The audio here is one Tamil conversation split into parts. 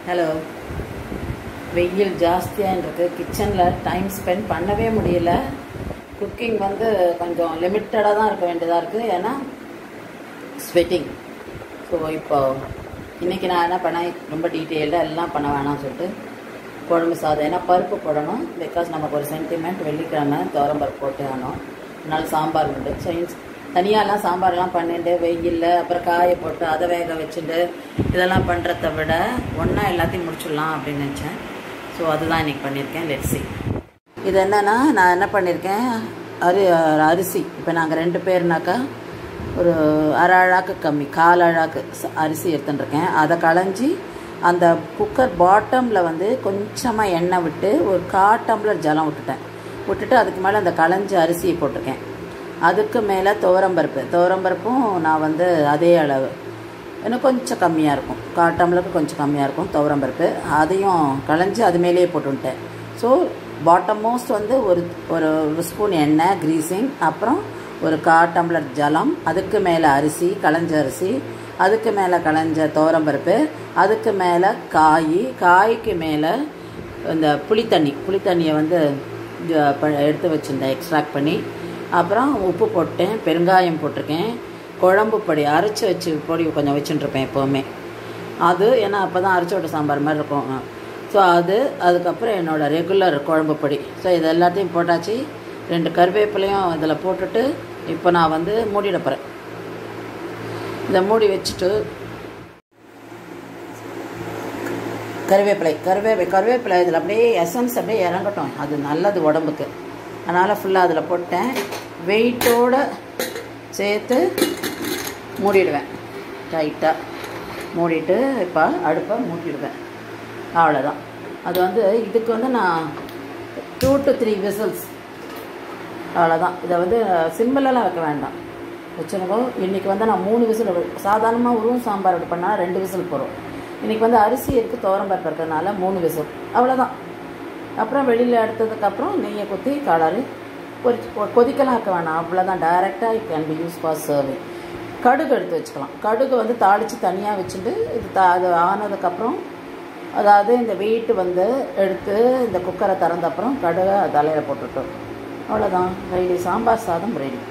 ஹலோ வெயில் ஜாஸ்தியாக இருக்கு கிச்சனில் டைம் ஸ்பெண்ட் பண்ணவே முடியல குக்கிங் வந்து கொஞ்சம் லிமிட்டடாக தான் இருக்க வேண்டியதாக இருக்குது ஏன்னா ஸ்வெட்டிங் ஸோ இப்போ இன்றைக்கி நான் என்ன பண்ணேன் ரொம்ப டீட்டெயில்டாக எல்லாம் பண்ண வேணாம்னு சொல்லிட்டு குழம்பு சாதம் ஏன்னா பருப்பு போடணும் பிகாஸ் நமக்கு ஒரு சென்டிமெண்ட் வெள்ளிக்கிழமை பருப்பு போட்டு ஆனோம் அதனால சாம்பார் உண்டு சைன்ஸ் தனியாலாம் சாம்பார்லாம் பண்ணிட்டு வெயில்ல அப்புறம் காய போட்டு அதை வேக வச்சுட்டு இதெல்லாம் பண்ணுறத விட ஒன்றா எல்லாத்தையும் முடிச்சிடலாம் அப்படின்னு நினச்சேன் ஸோ அதுதான் இன்றைக்கி பண்ணியிருக்கேன் லெட்ஸி இது என்னென்னா நான் என்ன பண்ணியிருக்கேன் அரி அரிசி இப்போ நாங்கள் ரெண்டு பேர்னாக்கா ஒரு அரை அழாக்கு கம்மி கால் அழாக்கு ச- அரிசி எடுத்துட்டுருக்கேன் அதை களைஞ்சி அந்த குக்கர் பாட்டமில் வந்து கொஞ்சமாக எண்ணெய் விட்டு ஒரு கா டம்ளர் ஜலம் விட்டுட்டேன் விட்டுட்டு அதுக்கு மேலே அந்த களைஞ்ச அரிசியை போட்டிருக்கேன் அதுக்கு மேலே துவரம்பருப்பு துவரம்பருப்பும் நான் வந்து அதே அளவு இன்னும் கொஞ்சம் கம்மியாக இருக்கும் கா டம்ளருக்கு கொஞ்சம் கம்மியாக இருக்கும் துவரம்பருப்பு அதையும் களைஞ்சி அது மேலேயே போட்டுவிட்டேன் ஸோ பாட்டம் மோஸ்ட் வந்து ஒரு ஒரு ஸ்பூன் எண்ணெய் க்ரீசிங் அப்புறம் ஒரு கா டம்ளர் ஜலம் அதுக்கு மேலே அரிசி களைஞ்ச அரிசி அதுக்கு மேலே களைஞ்ச துவரம்பருப்பு அதுக்கு மேலே காய் காய்க்கு மேலே இந்த புளித்தண்ணி புளித்தண்ணியை வந்து ஜ- ப- எடுத்து வச்சுருந்தேன் எக்ஸ்ட்ராக்ட் பண்ணி அப்புறம் உப்பு போட்டேன் பெருங்காயம் போட்டிருக்கேன் குழம்பு பொடி அரைச்சி வச்சு பொடி கொஞ்சம் வச்சுட்டுருப்பேன் எப்போவுமே அது ஏன்னா அப்போ தான் அரைச்சி விட்ட சாம்பார் மாதிரி இருக்கும் ஸோ அது அதுக்கப்புறம் என்னோடய ரெகுலர் குழம்பு பொடி ஸோ இது எல்லாத்தையும் போட்டாச்சு ரெண்டு கருவேப்பிலையும் இதில் போட்டுட்டு இப்போ நான் வந்து மூடிட போகிறேன் இதை மூடி வச்சுட்டு கருவேப்பிலை கருவேப்பிலை கருவேப்பிலை இதில் அப்படியே எசன்ஸ் அப்படியே இறங்கட்டும் அது நல்லது உடம்புக்கு அதனால் ஃபுல்லாக அதில் போட்டேன் வெயிட்டோட சேர்த்து மூடிடுவேன் டைட்டாக மூடிட்டு இப்போ அடுப்பை மூடிடுவேன் அவ்வளோதான் அது வந்து இதுக்கு வந்து நான் டூ டு த்ரீ விசில்ஸ் அவ்வளோதான் இதை வந்து சிம்பிளெல்லாம் வைக்க வேண்டாம் வச்சுருக்கோம் இன்றைக்கி வந்து நான் மூணு விசில் சாதாரணமாக உருவம் சாம்பார் அப்படி பண்ணால் ரெண்டு விசில் போகிறோம் இன்றைக்கி வந்து அரிசி இருக்குது துவரம்பருப்பு இருக்கிறதுனால மூணு விசில் அவ்வளோதான் அப்புறம் வெளியில் எடுத்ததுக்கப்புறம் நெய்யை குத்தி கலரு பொரிச்சு கொ- கொதிக்கலாம் வைக்க வேணாம் அவ்வளோதான் டைரெக்டாக it can be use for serving கடுகு எடுத்து வச்சுக்கலாம் கடுகு வந்து தாளித்து தனியாக வச்சுட்டு இது த அது ஆனதுக்கப்புறம் அதாவது இந்த வெயிட் வந்து எடுத்து இந்த குக்கரை திறந்த அப்புறம் கடுகை தலையில் போட்டுட்டோம் அவ்வளோதான் ரெடி சாம்பார் சாதம் ரெடி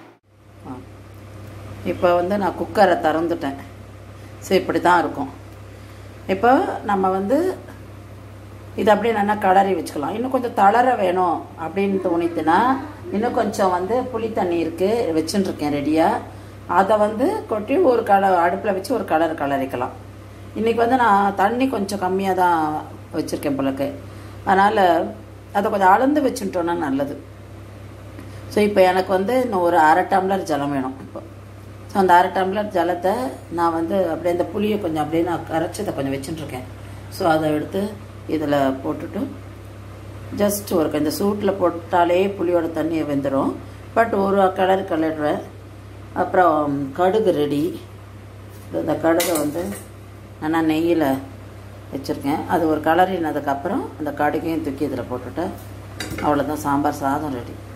இப்போ வந்து நான் குக்கரை திறந்துட்டேன் சரி இப்படி தான் இருக்கும் இப்போ நம்ம வந்து இது அப்படியே நல்லா கலரி வச்சுக்கலாம் இன்னும் கொஞ்சம் தளர வேணும் அப்படின்னு தோணித்துன்னா இன்னும் கொஞ்சம் வந்து புளி தண்ணி இருக்குது வச்சுட்டுருக்கேன் ரெடியாக அதை வந்து கொட்டி ஒரு கலர் அடுப்பில் வச்சு ஒரு கலர் கலரிக்கலாம் இன்றைக்கி வந்து நான் தண்ணி கொஞ்சம் கம்மியாக தான் வச்சுருக்கேன் போலக்கு அதனால் அதை கொஞ்சம் அளந்து வச்சுட்டோன்னா நல்லது ஸோ இப்போ எனக்கு வந்து இன்னும் ஒரு அரை டம்ளர் ஜலம் வேணும் இப்போ ஸோ அந்த அரை டம்ளர் ஜலத்தை நான் வந்து அப்படியே அந்த புளியை கொஞ்சம் அப்படியே நான் கரைச்சி அதை கொஞ்சம் வச்சுட்டுருக்கேன் ஸோ அதை எடுத்து இதில் போட்டுட்டு ஜஸ்ட் ஒரு இந்த சூட்டில் போட்டாலே புளியோட தண்ணியை வெந்துடும் பட் ஒரு கலர் கலர்றேன் அப்புறம் கடுகு ரெடி இந்த கடுகை வந்து நான் நெய்யில் வச்சுருக்கேன் அது ஒரு கலரினதுக்கப்புறம் அந்த கடுகையும் தூக்கி இதில் போட்டுட்டு அவ்வளோதான் சாம்பார் சாதம் ரெடி